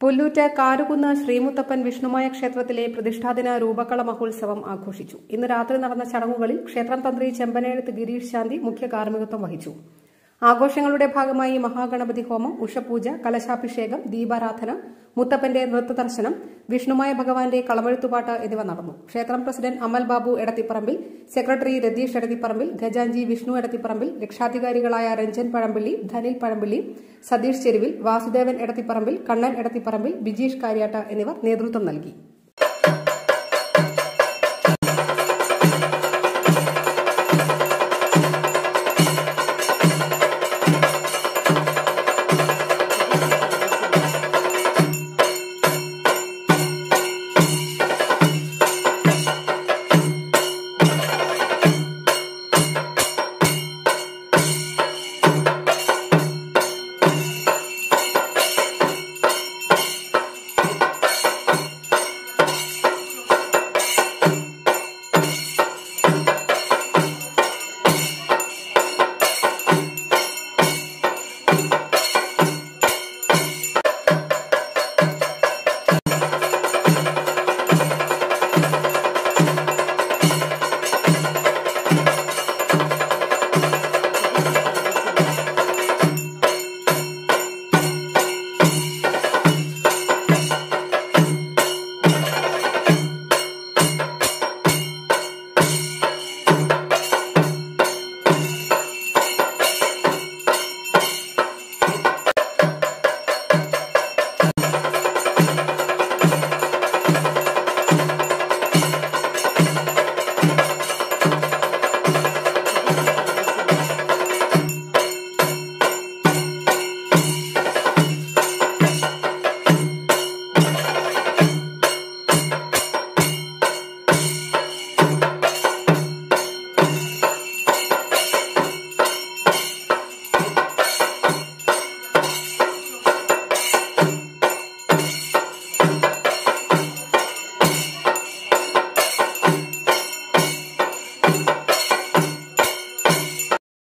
പുല്ലൂറ്റ് കാരുകുന്ന് ശ്രീമുത്തപ്പൻ വിഷ്ണുമായ ക്ഷേത്രത്തിലെ പ്രതിഷ്ഠാദിന രൂപക്കള മഹോത്സവം ആഘോഷിച്ചു ഇന്ന് രാത്രി നടന്ന ചടങ്ങുകളിൽ ക്ഷേത്രം തന്ത്രി ചെമ്പനേഴത്ത് ഗിരീഷ് ശാന്തി മുഖ്യ കാർമ്മികത്വം വഹിച്ചു ആഘോഷങ്ങളുടെ ഭാഗമായി മഹാഗണപതി ഹോമം ഉഷപൂജ കലശാഭിഷേകം ദീപാരാധന മുത്തപ്പന്റെ നൃത്തദർശനം വിഷ്ണുമായ ഭഗവാന്റെ കളമെഴുത്തുപാട്ട് എന്നിവ നടന്നു ക്ഷേത്രം പ്രസിഡന്റ് അമൽ ബാബു എടത്തിപ്പറമ്പിൽ സെക്രട്ടറി രതീഷ് എടത്തിപ്പറമ്പിൽ ഖജാൻജി വിഷ്ണു എടത്തിപ്പറമ്പിൽ രക്ഷാധികാരികളായ രഞ്ജൻ പഴമ്പള്ളി ധനിൽ പഴമ്പള്ളി സതീഷ് ചെരുവിൽ വാസുദേവൻ എടത്തിപ്പറമ്പിൽ കണ്ണൻ എടത്തിപ്പറമ്പിൽ ബിജീഷ് കാര്യാട്ട എന്നിവർ നേതൃത്വം നൽകി